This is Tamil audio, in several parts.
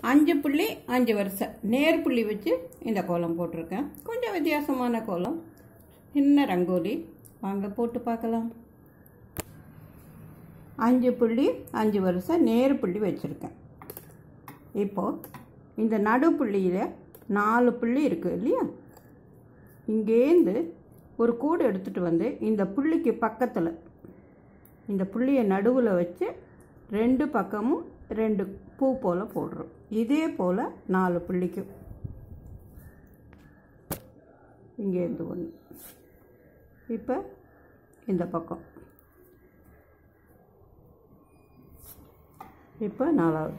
அஞ்சு புள்ளி அஞ்சு வருஷம் நேர் புள்ளி வச்சு இந்த கோலம் போட்டிருக்கேன் கொஞ்சம் வித்தியாசமான கோலம் சின்ன ரங்கோலி வாங்க போட்டு பார்க்கலாம் அஞ்சு புள்ளி அஞ்சு வருஷம் நேர் புள்ளி வச்சுருக்கேன் இப்போது இந்த நடு புள்ளியில் நாலு புள்ளி இருக்குது இல்லையா இங்கேருந்து ஒரு கூடு எடுத்துகிட்டு வந்து இந்த புள்ளிக்கு பக்கத்தில் இந்த புள்ளியை நடுவில் வச்சு ரெண்டு பக்கமும் ரெண்டு பூ போல் போடுறோம் இதே போல் நாலு புள்ளிக்கும் இங்கேருந்து ஒன்று இப்போ இந்த பக்கம் இப்போ நாலாவது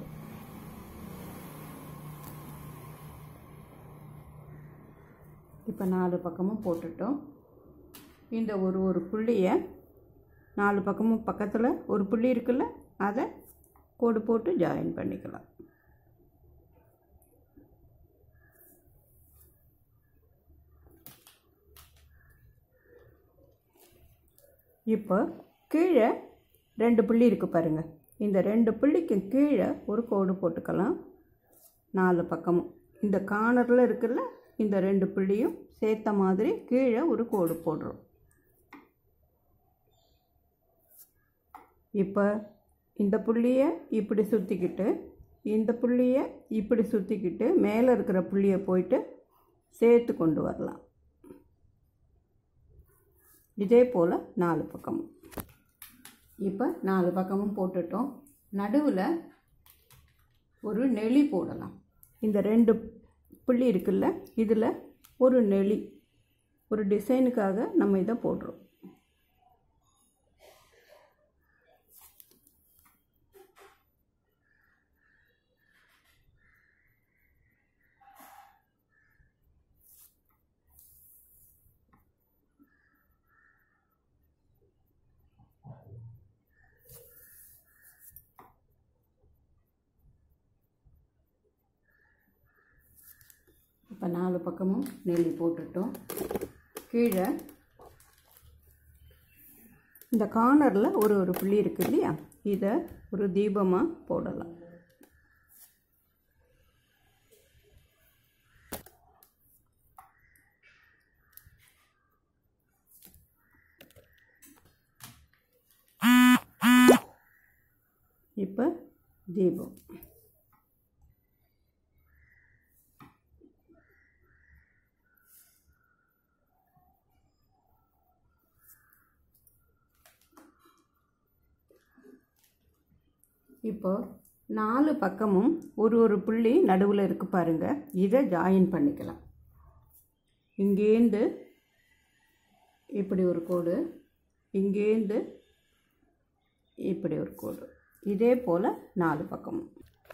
இப்போ நாலு பக்கமும் போட்டுட்டோம் இந்த ஒரு ஒரு புள்ளியை நாலு பக்கமும் பக்கத்தில் ஒரு புள்ளி இருக்குல்ல அதை கோடு போட்டு ஜாயின் பண்ணிக்கலாம் இப்போ கீழே ரெண்டு புள்ளி இருக்குது பாருங்கள் இந்த ரெண்டு புள்ளிக்கு கீழே ஒரு கோடு போட்டுக்கலாம் நாலு பக்கமும் இந்த கார்னரில் இருக்குல்ல இந்த ரெண்டு புள்ளியும் சேர்த்த மாதிரி கீழே ஒரு கோடு போடுறோம் இப்போ இந்த புள்ளியை இப்படி சுற்றிக்கிட்டு இந்த புள்ளியை இப்படி சுற்றிக்கிட்டு மேலே இருக்கிற புள்ளியை போயிட்டு சேர்த்து கொண்டு வரலாம் இதே போல் நாலு பக்கமும் இப்போ நாலு பக்கமும் போட்டுட்டோம் நடுவில் ஒரு நெளி போடலாம் இந்த ரெண்டு புள்ளி இருக்குல்ல இதில் ஒரு நெளி ஒரு டிசைனுக்காக நம்ம இதை போடுறோம் இப்போ நாலு பக்கமும் நெல்லி போட்டுட்டோம் கீழே இந்த கார்னரில் ஒரு ஒரு புள்ளி இருக்குது இல்லையா இதை ஒரு தீபமாக போடலாம் இப்போ தீபம் இப்போ நாலு பக்கமும் ஒரு ஒரு புள்ளி நடுவில் இருக்கு பாருங்க இதை ஜாயின் பண்ணிக்கலாம் இங்கேருந்து இப்படி ஒரு கோடு இங்கேருந்து இப்படி ஒரு கோடு இதே போல் நாலு பக்கமும்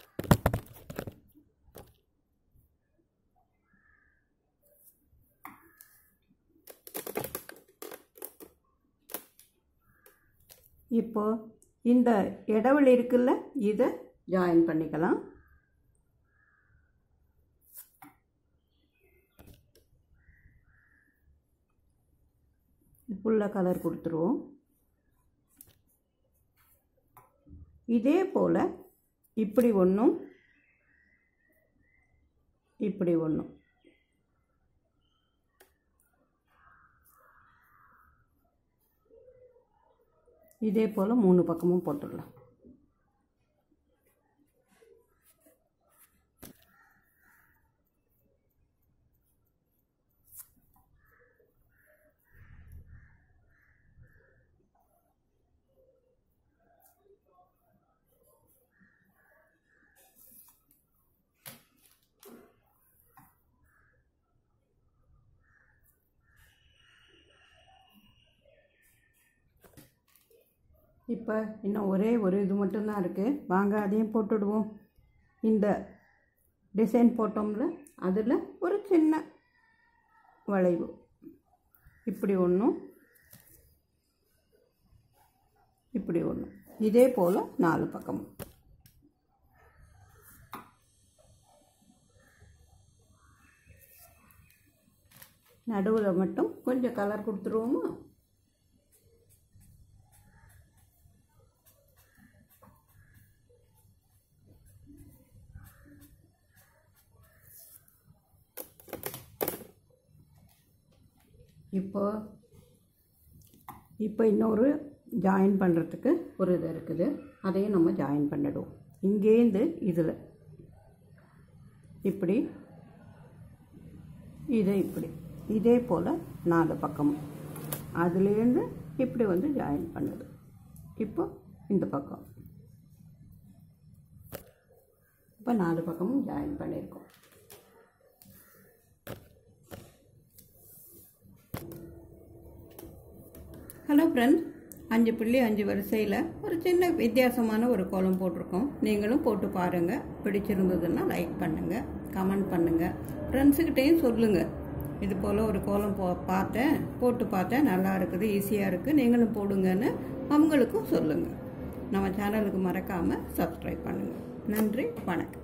இப்போ இந்த இடைவெளி இருக்குல்ல இதை ஜாயின் பண்ணிக்கலாம் ஃபுல்லாக கலர் கொடுத்துருவோம் இதே போல் இப்படி ஒன்றும் இப்படி ஒன்றும் இதே போல் மூணு பக்கமும் போட்டுடலாம் இப்போ இன்னும் ஒரே ஒரு இது மட்டும்தான் இருக்குது வாங்க அதையும் போட்டுடுவோம் இந்த டிசைன் போட்டோம்ல அதில் ஒரு சின்ன வளைவு இப்படி ஒன்றும் இப்படி ஒன்று இதே போல் நாலு பக்கமும் நடுவில் மட்டும் கொஞ்சம் கலர் கொடுத்துருவோமா இப்போ இப்போ இன்னொரு ஜாயின் பண்ணுறதுக்கு ஒரு இது இருக்குது அதையும் நம்ம ஜாயின் பண்ணிடுவோம் இங்கேருந்து இதில் இப்படி இதை இப்படி இதே போல் நாலு பக்கமும் அதுலேருந்து இப்படி வந்து ஜாயின் பண்ணுது இப்போ இந்த பக்கம் இப்போ நாலு பக்கமும் ஜாயின் பண்ணியிருக்கோம் ஹலோ ஃப்ரெண்ட்ஸ் அஞ்சு புள்ளி அஞ்சு வரிசையில் ஒரு சின்ன வித்தியாசமான ஒரு கோலம் போட்டிருக்கோம் நீங்களும் போட்டு பாருங்கள் பிடிச்சிருந்ததுன்னா லைக் பண்ணுங்கள் கமெண்ட் பண்ணுங்கள் ஃப்ரெண்ட்ஸுக்கிட்டேயும் சொல்லுங்கள் இது போல் ஒரு கோலம் போ பார்த்தேன் போட்டு பார்த்தேன் நல்லா இருக்குது ஈஸியாக இருக்குது நீங்களும் போடுங்கன்னு அவங்களுக்கும் சொல்லுங்கள் நம்ம சேனலுக்கு மறக்காமல் சப்ஸ்கிரைப் பண்ணுங்கள் நன்றி வணக்கம்